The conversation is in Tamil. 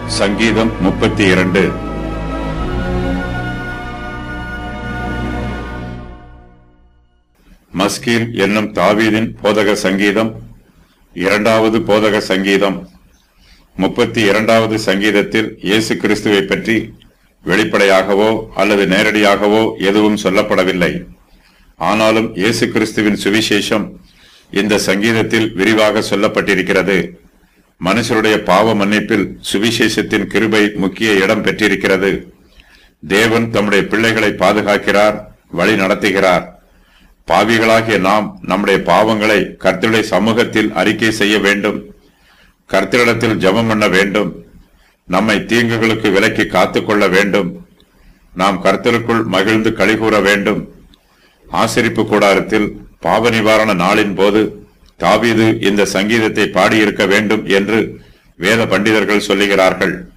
சங்கீதம் முப்பத்தி இரண்டு மஸ்கீல் என்னும் தாவீதின் போதக சங்கீதம் இரண்டாவது போதக சங்கீதம் முப்பத்தி இரண்டாவது சங்கீதத்தில் இயேசு கிறிஸ்துவை பற்றி வெளிப்படையாகவோ அல்லது நேரடியாகவோ எதுவும் சொல்லப்படவில்லை ஆனாலும் இயேசு கிறிஸ்துவின் சுவிசேஷம் இந்த சங்கீதத்தில் விரிவாக சொல்லப்பட்டிருக்கிறது மனுஷருடைய பாவ மன்னிப்பில் சுவிசேஷத்தின் கிருபை முக்கிய இடம் பெற்றிருக்கிறது தேவன் தம்முடைய பிள்ளைகளை பாதுகாக்கிறார் வழி நடத்துகிறார் பாவிகளாகிய நாம் நம்முடைய பாவங்களை கர்த்தருடைய சமூகத்தில் அறிக்கை செய்ய வேண்டும் கர்த்தரிடத்தில் ஜெபம் பண்ண வேண்டும் நம்மை தீங்குகளுக்கு விலக்கி காத்துக்கொள்ள வேண்டும் நாம் கர்த்தருக்குள் மகிழ்ந்து கழிகூற வேண்டும் ஆசரிப்பு கூடாரத்தில் பாவ நிவாரண நாளின் போது தாவீது இந்த சங்கீதத்தை பாடியிருக்க வேண்டும் என்று வேத பண்டிதர்கள் சொல்லுகிறார்கள்